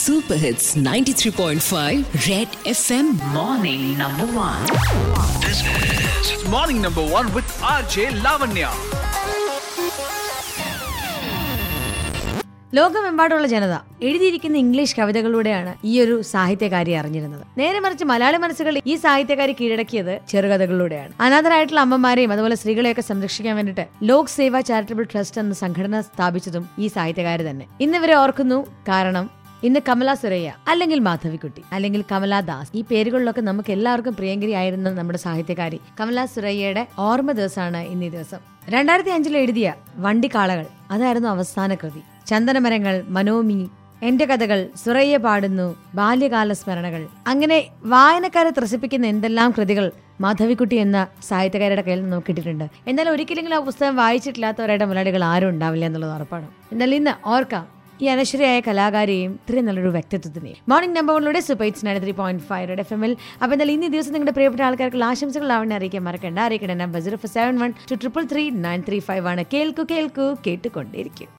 Super Hits 93.5 Red FM Morning number one. This is Morning number one with RJ Lavanya. ലോകമെമ്പാടുള്ള ജനത എഴുതിയിരിക്കുന്ന English കവിതകളിലൂടെയാണ് ഈ ഒരു സാഹിത്യകാരി അറിഞ്ഞിരുന്നത് നേരെ മറിച്ച് മലയാളി മനസ്സുകൾ ഈ സാഹിത്യകാരി കീഴടക്കിയത് ചെറുകഥകളിലൂടെയാണ് അനാഥരായിട്ടുള്ള അമ്മമാരെയും അതുപോലെ സ്ത്രീകളെയൊക്കെ സംരക്ഷിക്കാൻ വേണ്ടിയിട്ട് ലോക് സേവ ചാരിറ്റബിൾ ട്രസ്റ്റ് എന്ന സംഘടന സ്ഥാപിച്ചതും ഈ സാഹിത്യകാരി തന്നെ ഇന്ന് ഇവരെ ഓർക്കുന്നു കാരണം ഇന്ന് കമല സുരയ്യ അല്ലെങ്കിൽ മാധവിക്കുട്ടി അല്ലെങ്കിൽ കമലാ ദാസ് ഈ പേരുകളിലൊക്കെ നമുക്ക് എല്ലാവർക്കും പ്രിയങ്കരിയായിരുന്ന നമ്മുടെ സാഹിത്യകാരി കമല സുരയ്യയുടെ ഓർമ്മ ദിവസമാണ് ഇന്ന് ഈ ദിവസം രണ്ടായിരത്തി അഞ്ചിൽ എഴുതിയ വണ്ടിക്കാളകൾ അതായിരുന്നു അവസാന കൃതി ചന്ദനമരങ്ങൾ മനോമി എന്റെ കഥകൾ സുറയ്യ പാടുന്നു ബാല്യകാല സ്മരണകൾ അങ്ങനെ വായനക്കാരെ ത്രസിപ്പിക്കുന്ന എന്തെല്ലാം കൃതികൾ മാധവിക്കുട്ടി എന്ന സാഹിത്യകാരുടെ കയ്യിൽ നിന്ന് നമുക്ക് കിട്ടിയിട്ടുണ്ട് എന്നാൽ ഒരിക്കലെങ്കിലും ആ പുസ്തകം വായിച്ചിട്ടില്ലാത്തവരുടെ മലയാളികൾ ആരും ഉണ്ടാവില്ല എന്നുള്ളത് ഉറപ്പാണ് എന്നാൽ ഇന്ന് ഓർക്കാം ഈ അനശ്വരയായ കലാകാരിയെയും ഇത്രയും നല്ലൊരു വ്യക്തിത്വത്തിനെയും മോർണിംഗ് നമ്പർ വണ്ണിലൂടെ superhits nine three point five red F എമ്മിൽ അപ്പോൾ എന്തായാലും ഇന്ന് ഈ ദിവസം നിങ്ങളുടെ പ്രിയപ്പെട്ട ആൾക്കാർക്ക് ആശംസകൾ ആവണേ അറിയിക്കാൻ മറക്കണ്ട അറിയിക്കേണ്ട number zero four seven one two triple three nine three five ആണ് കേൾക്കൂ കേൾക്കൂ കേട്ടുകൊണ്ടേയിരിക്കും